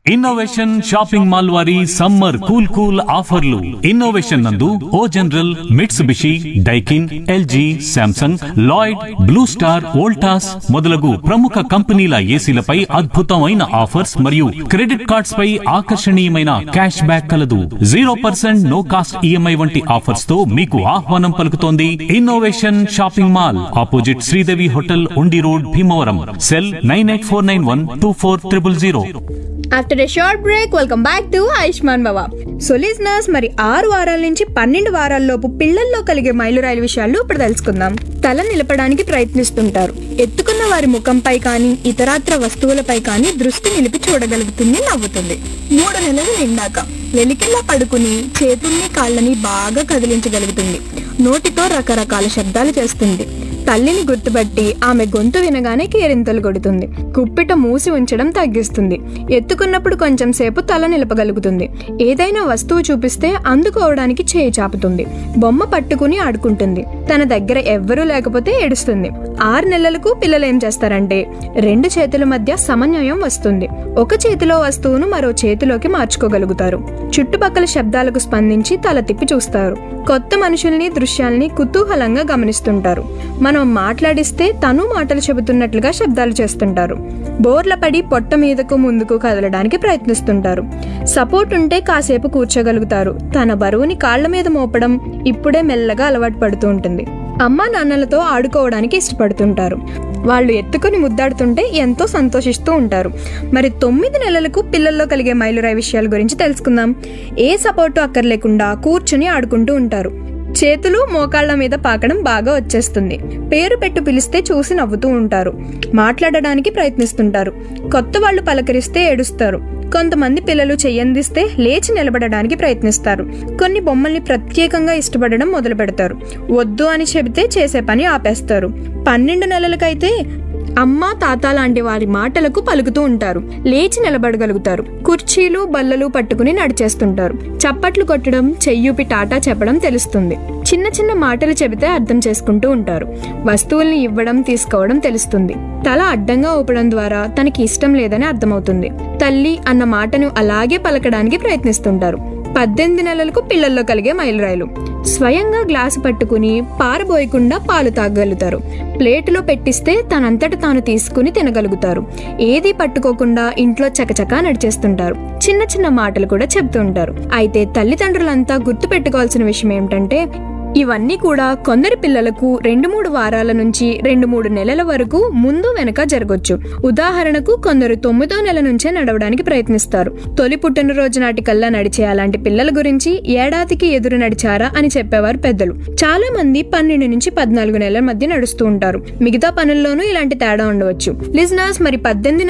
innovation shopping mall వారి summer cool cool ఆఫర్లు innovation నందు O General Mitsubishi Daikin LG Samsung Lloyd Blue Star Voltas మొదలగు ప్రముఖ కంపెనీల ఏసీలపై అద్భుతమైన ఆఫర్స్ మరియు క్రెడిట్ కార్డ్స్ పై ఆకర్షణీయమైన క్యాష్ బ్యాక్ కలదు zero percent no cost EMI వంటి ఆఫర్స్ తో మీకు ఆహ్వానం పలుకుతోంది innovation shopping mall opposite Sridevi hotel Undi road Bhimavaram cell nine eight four nine one two four triple zero after a short break welcome back to Ayushman Baba so listeners మరి ఆరు వారాల నుంచి పన్నెండు వారాల్లోపు పిల్లల్లో కలిగే మైలురాయిల విషయాలు ఇప్పుడు తెలుసుకుందాం తల నిలపడానికి ప్రయత్నిస్తుంటారు ఎత్తుకున్న వారి ముఖంపై కానీ ఇతరాత్ర వస్తువులపై కానీ దృష్టి నిలిపి చూడగలుగుతుంది నవ్వుతుంది మూడు నెలలు నిండాక వెలికిల్లా పడుకుని చేతుల్ని కాళ్ళని బాగా కదిలించగలుగుతుంది నోటితో రకరకాల శబ్దాలు చేస్తుంది తల్లిని గుర్తుపట్టి ఆమె గొంతు వినగానే కేరింతలు కొడుతుంది కుప్పిట మూసి ఉంచడం తగ్గిస్తుంది ఎత్తుకున్నప్పుడు కొంచెం సేపు తల నిలపగలుగుతుంది ఏదైనా వస్తువు చూపిస్తే అందుకోవడానికి చేయి చాపుతుంది బొమ్మ పట్టుకుని ఆడుకుంటుంది తన దగ్గర ఎవ్వరూ లేకపోతే ఏడుస్తుంది ఆరు నెలలకు పిల్లలు ఏం చేస్తారంటే రెండు చేతుల మధ్య సమన్వయం వస్తుంది ఒక చేతిలో వస్తువును మరో చేతిలోకి మార్చుకోగలుగుతారు చుట్టుపక్కల శబ్దాలకు స్పందించి తల తిప్పి చూస్తారు కొత్త మనుషుల్ని దృశ్యాల్ని కుతూహలంగా గమనిస్తుంటారు మనం మాట్లాడిస్తే తను మాటలు చెబుతున్నట్లుగా శబ్దాలు చేస్తుంటారు బోర్ల పడి పొట్ట మీదకు ముందుకు కదలడానికి ప్రయత్నిస్తుంటారు సపోర్ట్ ఉంటే కాసేపు కూర్చోగలుగుతారు తన బరువుని కాళ్ల మీద మోపడం ఇప్పుడే మెల్లగా అలవాటు పడుతూ ఉంటుంది అమ్మా నాన్నలతో ఆడుకోవడానికి ఇష్టపడుతుంటారు వాళ్ళు ఎత్తుకుని ముద్దాడుతుంటే ఎంతో సంతోషిస్తూ ఉంటారు మరి తొమ్మిది నెలలకు పిల్లల్లో కలిగే మైలురాయి విషయాల గురించి తెలుసుకుందాం ఏ సపోర్టు అక్కర్లేకుండా కూర్చుని ఆడుకుంటూ ఉంటారు చేతులు మోకాళ్ల మీద పాకడం బాగా వచ్చేస్తుంది పేరు పెట్టు పిలిస్తే చూసి నవ్వుతూ ఉంటారు మాట్లాడడానికి ప్రయత్నిస్తుంటారు కొత్త వాళ్ళు పలకరిస్తే ఏడుస్తారు కొంతమంది పిల్లలు చెయ్యందిస్తే లేచి నిలబడడానికి ప్రయత్నిస్తారు కొన్ని బొమ్మల్ని ప్రత్యేకంగా ఇష్టపడడం మొదలు పెడతారు వద్దు అని చెబితే చేసే పని ఆపేస్తారు పన్నెండు నెలలకైతే అమ్మ తాత లాంటి వారి మాటలకు పలుకుతూ ఉంటారు లేచి నిలబడగలుగుతారు కుర్చీలు బల్లలు పట్టుకుని నడిచేస్తుంటారు చప్పట్లు కొట్టడం చెయ్యూపి టాటా చెప్పడం తెలుస్తుంది చిన్న చిన్న మాటలు చెబితే అర్థం చేసుకుంటూ ఉంటారు వస్తువుల్ని ఇవ్వడం తీసుకోవడం తెలుస్తుంది తల అడ్డంగా ఊపడం ద్వారా తనకి ఇష్టం లేదని అర్థమవుతుంది తల్లి అన్న మాటను అలాగే పలకడానికి ప్రయత్నిస్తుంటారు పద్దెనిమిది నెలలకు పిల్లల్లో కలిగే మైలురాయిలు స్వయంగా గ్లాసు పట్టుకుని పారబోయకుండా పాలు తాగలుగుతారు ప్లేటులో పెట్టిస్తే తనంతట తాను తీసుకుని తినగలుగుతారు ఏది పట్టుకోకుండా ఇంట్లో చకచకా నడిచేస్తుంటారు చిన్న చిన్న మాటలు కూడా చెప్తూ ఉంటారు అయితే తల్లిదండ్రులంతా గుర్తు పెట్టుకోవాల్సిన విషయం ఏమిటంటే ఇవన్నీ కూడా కొందరి పిల్లలకు రెండు మూడు వారాల నుంచి రెండు మూడు నెలల వరకు ముందు వెనక జరగొచ్చు ఉదాహరణకు కొందరు తొమ్మిదో నెల నుంచే నడవడానికి ప్రయత్నిస్తారు తొలి పుట్టినరోజు నాటికల్లా నడిచే అలాంటి పిల్లల గురించి ఏడాదికి ఎదురు నడిచారా అని చెప్పేవారు పెద్దలు చాలా మంది పన్నెండు నుంచి పద్నాలుగు నెలల మధ్య నడుస్తూ ఉంటారు మిగతా పనుల్లోనూ ఇలాంటి తేడా ఉండవచ్చు లిజనర్స్ మరి పద్దెనిమిది